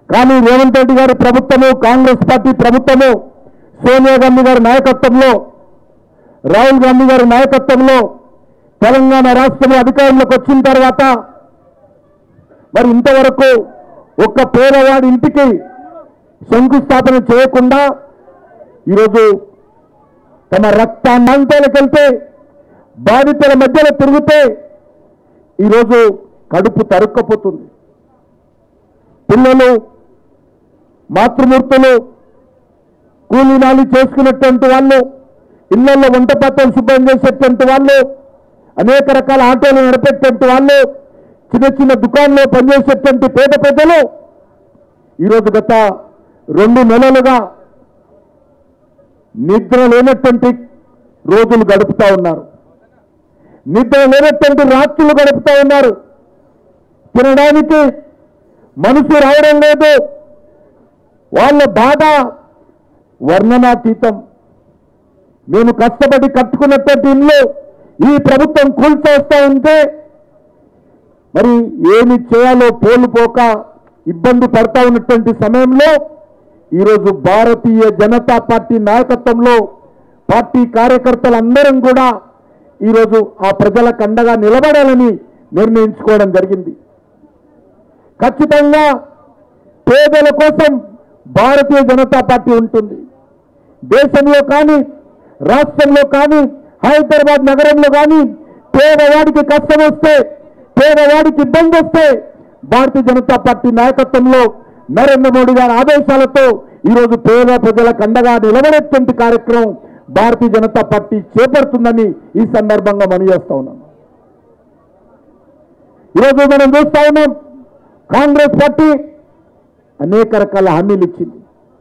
కానీ రేవంత్ రెడ్డి గారి ప్రభుత్వము కాంగ్రెస్ పార్టీ ప్రభుత్వము సోనియా గాంధీ గారి నాయకత్వంలో రాహుల్ గాంధీ గారి నాయకత్వంలో తెలంగాణ రాష్ట్రంలో అధికారంలోకి వచ్చిన తర్వాత మరి ఇంతవరకు ఒక్క పేదవాడి ఇంటికి శంకుస్థాపన చేయకుండా ఈరోజు తమ రక్తాన్నంతలకు వెళ్తే బాధితుల మధ్యలో తిరిగితే ఈరోజు కడుపు తరుక్కపోతుంది పిల్లలు మాతృమూర్తులు కూలీనాలు చేసుకునేటువంటి వాళ్ళు ఇళ్లలో వంట పాత్రలు శుభ్రం చేసేటువంటి వాళ్ళు అనేక రకాల ఆటోలు నడిపేటువంటి వాళ్ళు చిన్న చిన్న దుకాణంలో పనిచేసేటువంటి పేద ప్రజలు ఈరోజు గత రెండు నెలలుగా నిద్ర లేనటువంటి రోజులు గడుపుతా ఉన్నారు నిద్ర లేనటువంటి రాత్రులు గడుపుతా ఉన్నారు తినడానికి మనసు రావడం లేదు వాళ్ళ బాధ వర్ణనాతీతం మేము కష్టపడి కట్టుకున్నటువంటి ఇల్లు ఈ ప్రభుత్వం కూల్చేస్తా ఉంటే మరి ఏమి చేయాలో పోలుపోక ఇబ్బంది పడతా ఉన్నటువంటి సమయంలో ఈరోజు భారతీయ జనతా పార్టీ నాయకత్వంలో పార్టీ కార్యకర్తలందరం కూడా ఈరోజు ఆ ప్రజలకు అండగా నిలబడాలని నిర్ణయించుకోవడం జరిగింది ఖచ్చితంగా పేదల కోసం భారతీయ జనతా పార్టీ ఉంటుంది దేశంలో కానీ రాష్ట్రంలో కానీ హైదరాబాద్ నగరంలో కానీ పేదవాడికి కష్టం వస్తే పేదవాడికి ఇబ్బంది వస్తే భారతీయ జనతా పార్టీ నాయకత్వంలో నరేంద్ర మోడీ గారి ఆదేశాలతో ఈరోజు పేద ప్రజలకు అండగా నిలబడేటువంటి కార్యక్రమం భారతీయ జనతా పార్టీ చేపడుతుందని ఈ సందర్భంగా మనం చేస్తా ఉన్నాం ఈరోజు మనం చూస్తా ఉన్నాం కాంగ్రెస్ పార్టీ అనేక రకాల హామీలు ఇచ్చింది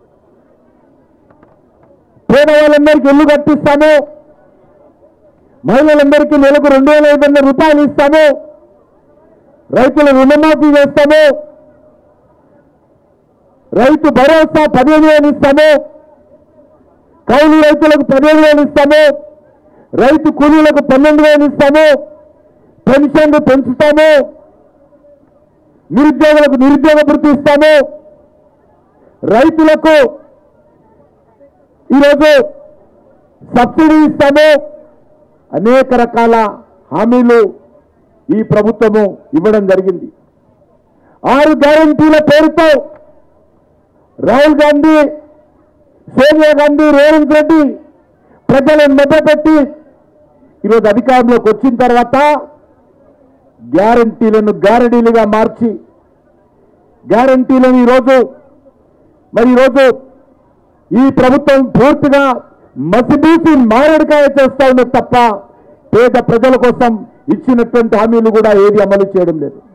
పేదవాళ్ళందరికీ ఇల్లు కట్టిస్తాము మహిళలందరికీ నెలకు రెండు వేల ఐదు వందల రూపాయలు ఇస్తాము రైతుల రుణమాఫీ చేస్తాము రైతు భరోసా పదిహేను వేలు ఇస్తాము కౌలు రైతులకు పదిహేను వేలు ఇస్తాము రైతు కూలీలకు పన్నెండు వేలు ఇస్తాము పెన్షన్లు పెంచుతాము నిరుద్యోగులకు నిరుద్యోగ భృతి ఇస్తాము రైతులకు ఈరోజు సబ్సిడీ ఇస్తాము అనేక రకాల హామీలు ఈ ప్రభుత్వము ఇవ్వడం జరిగింది ఆరు గ్యారంటీల పేరుతో రాహుల్ గాంధీ సోనియా గాంధీ రేవంత్ రెడ్డి ప్రజలను మభ్యపెట్టి ఈరోజు అధికారంలోకి వచ్చిన తర్వాత గ్యారంటీలను గ్యారంటీలుగా మార్చి గ్యారంటీలను ఈరోజు మరి ఈరోజు ఈ ప్రభుత్వం పూర్తిగా మసిబూసి మారడికాయ చేస్తా ఉన్నది తప్ప పేద ప్రజల కోసం ఇచ్చినటువంటి హామీలు కూడా ఏది అమలు చేయడం లేదు